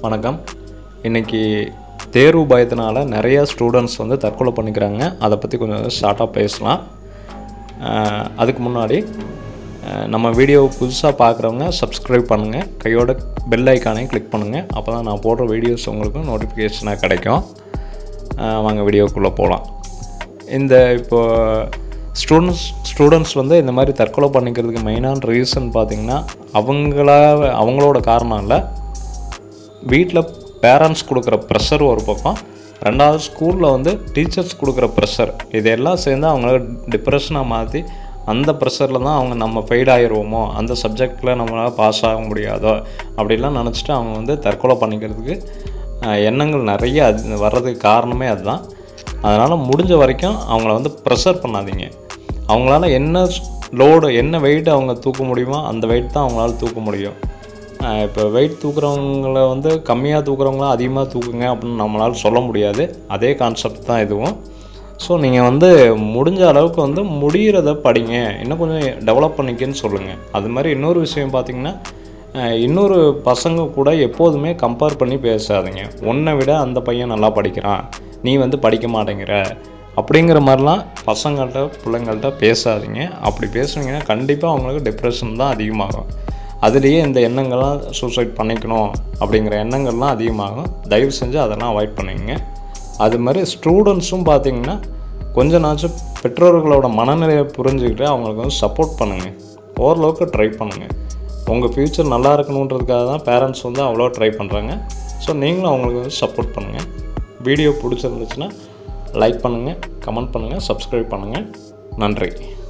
வணக்கம் இன்றைக்கி தேர்வு பயத்தினால நிறைய ஸ்டூடெண்ட்ஸ் வந்து தற்கொலை பண்ணிக்கிறாங்க அதை பற்றி கொஞ்சம் ஷார்ட்டாக பேசலாம் அஹ் அதுக்கு முன்னாடி அஹ் நம்ம வீடியோ புதுசாக பார்க்குறவங்க சப்ஸ்கிரைப் பண்ணுங்கள் கையோட பெல் ஐக்கானையும் கிளிக் பண்ணுங்கள் அப்போ தான் நான் போடுற வீடியோஸ் உங்களுக்கு நோட்டிஃபிகேஷனாக கிடைக்கும் அஹ் வாங்க வீடியோக்குள்ளே போகலாம் இந்த இப்போ ஸ்டூடெண்ட்ஸ் ஸ்டூடெண்ட்ஸ் வந்து இந்த மாதிரி தற்கொலை பண்ணிக்கிறதுக்கு மெயினான ரீசன் பார்த்திங்கன்னா அவங்களா அவங்களோட காரணம் இல்லை வீட்டில் பேரண்ட்ஸ் கொடுக்குற ப்ரெஷர் ஒரு பக்கம் ரெண்டாவது ஸ்கூலில் வந்து டீச்சர்ஸ் கொடுக்குற ப்ரெஷர் இதெல்லாம் சேர்ந்து அவங்கள டிப்ரெஷனாக மாற்றி அந்த ப்ரெஷரில் தான் அவங்க நம்ம ஃபெயில் ஆயிடுவோமோ அந்த சப்ஜெக்டில் நம்மளால் பாஸ் ஆக முடியாதோ அப்படிலாம் நினச்சிட்டு அவங்க வந்து தற்கொலை பண்ணிக்கிறதுக்கு அஹ், எண்ணங்கள் நிறைய அது வர்றதுக்கு காரணமே அதுதான் அதனால் முடிஞ்ச வரைக்கும் அவங்கள வந்து ப்ரெஷர் பண்ணாதீங்க அவங்களால என்ன லோடு என்ன வெயிட் அவங்க தூக்க முடியுமோ அந்த வெயிட் தான் அவங்களால தூக்க முடியும் ஆஹ் இப்போ வெயிட் தூக்குறவங்கள வந்து கம்மியாக தூக்குறவங்களாம் அதிகமாக தூக்குங்க அப்படின்னு நம்மளால் சொல்ல முடியாது அதே கான்செப்ட் தான் இதுவும் ஸோ நீங்கள் வந்து முடிஞ்ச அளவுக்கு வந்து முடிகிறத படிங்க இன்னும் கொஞ்சம் டெவலப் பண்ணிக்கன்னு சொல்லுங்கள் அது மாதிரி இன்னொரு விஷயம் பார்த்தீங்கன்னா ஆஹ் இன்னொரு பசங்க கூட எப்போதுமே கம்பேர் பண்ணி பேசாதீங்க உன்னை விட அந்த பையன் நல்லா படிக்கிறான் நீ வந்து படிக்க மாட்டேங்கிற அப்படிங்கிற மாதிரிலாம் பசங்கள்கிட்ட பிள்ளைங்கள்ட்ட பேசாதீங்க அப்படி பேசுனீங்கன்னா கண்டிப்பாக அவங்களுக்கு டிப்ரெஷன் தான் அதிகமாகும் அதுலேயே இந்த எண்ணங்கள்லாம் சூசைட் பண்ணிக்கணும் அப்படிங்கிற எண்ணங்கள்லாம் அதிகமாகும் தயவு செஞ்சு அதெல்லாம் அவாய்ட் பண்ணுங்க அது மாதிரி ஸ்டூடெண்ட்ஸும் பார்த்தீங்கன்னா கொஞ்ச நாச்சும் பெற்றோர்களோட மனநிலையை புரிஞ்சுக்கிட்டு அவங்களுக்கு வந்து சப்போர்ட் பண்ணுங்கள் ஓரளவுக்கு ட்ரை பண்ணுங்கள் உங்கள் ஃப்யூச்சர் நல்லா இருக்கணுன்றதுக்காக தான் பேரண்ட்ஸ் வந்து அவ்வளோ ட்ரை பண்ணுறாங்க ஸோ நீங்களும் அவங்களுக்கு வந்து சப்போர்ட் பண்ணுங்கள் வீடியோ பிடிச்சிருந்துச்சுன்னா லைக் பண்ணுங்கள் கமெண்ட் பண்ணுங்கள் சப்ஸ்கிரைப் பண்ணுங்கள் நன்றி